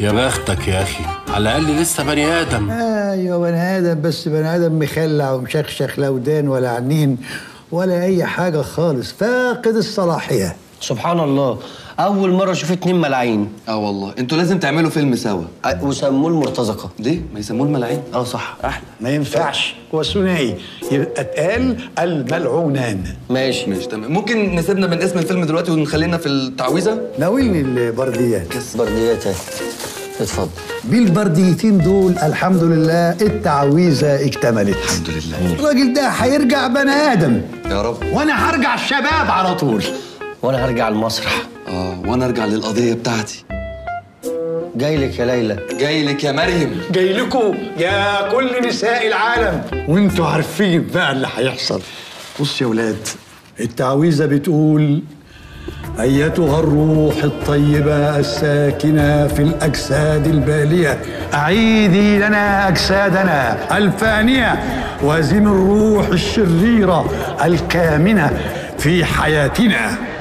يا بختك يا اخي على الاقل لسه بني ادم ايوه بني ادم بس بني ادم مخلع ومشخشخ لا ودان ولا عنين ولا اي حاجه خالص فاقد الصلاحيه سبحان الله اول مره اشوف اتنين ملاعين اه والله انتوا لازم تعملوا فيلم سوا أ- وسموه المرتزقه ليه ما يسموه الملاعين اه صح احلى ما ينفعش هو ثنائي يبقى اتقال الملعونان ماشي ماشي تمام ممكن نسيبنا من اسم الفيلم دلوقتي ونخلينا في التعويذه ناولني البرديات برديات اهي اتفضل بالبرديتين دول الحمد لله التعويذه اكتملت الحمد لله الراجل ده هيرجع بني ادم يا رب وانا هرجع شباب على طول وانا هرجع المسرح اه وانا ارجع للقضيه بتاعتي جاي لك يا ليلى جاي لك يا مريم جاي لكم يا كل نساء العالم وانتوا عارفين بقى اللي هيحصل بص يا ولاد التعويذه بتقول ايتها الروح الطيبه الساكنه في الاجساد الباليه اعيدي لنا اجسادنا الفانيه وازم الروح الشريره الكامنه في حياتنا